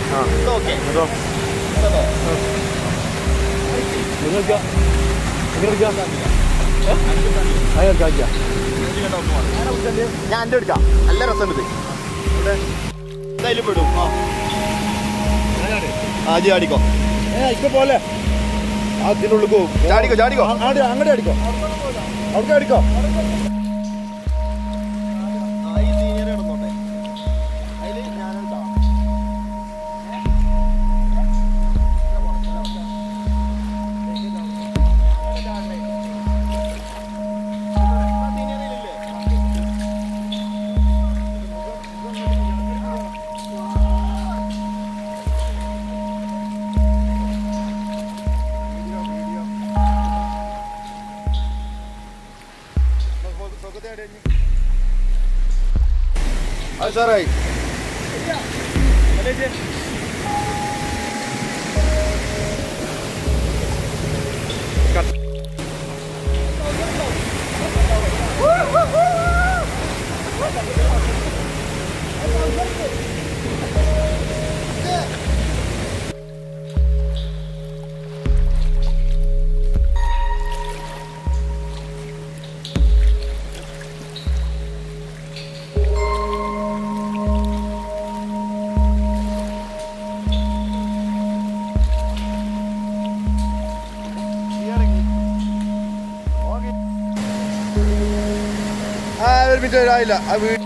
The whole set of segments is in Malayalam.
ആ ഓക്കെ കേട്ടോ നിങ്ങൾ എടുക്കാം നിങ്ങൾ എടുക്കാം അത് എടുക്കാം ഇല്ല. ഞാൻ എൻ്റെ എടുക്കാം നല്ല രസമുണ്ട് ഇത് എന്തായാലും പെടും ആ ആ ജി അടിക്കോ ഏ ഇപ്പൊ പോലെ ആ ഇതിനുള്ളിൽ പോകും ചാടിക്കോ, ചാടിക്കോ. അങ്ങോട്ട് അങ്ങോട്ട് അടിക്കോ അവിടെ അടിക്കോ അത് സാറായി ആ ഒരു മിനിറ്റ് ആയില്ല ആ വീട്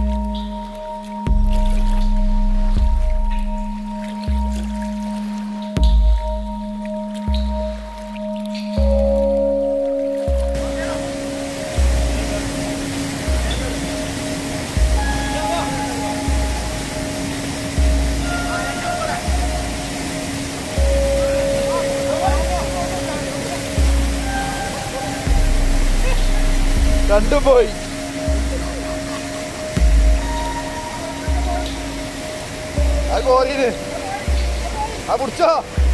രണ്ടും പോയി അത് കോരീന് ആ പിടിച്ചോ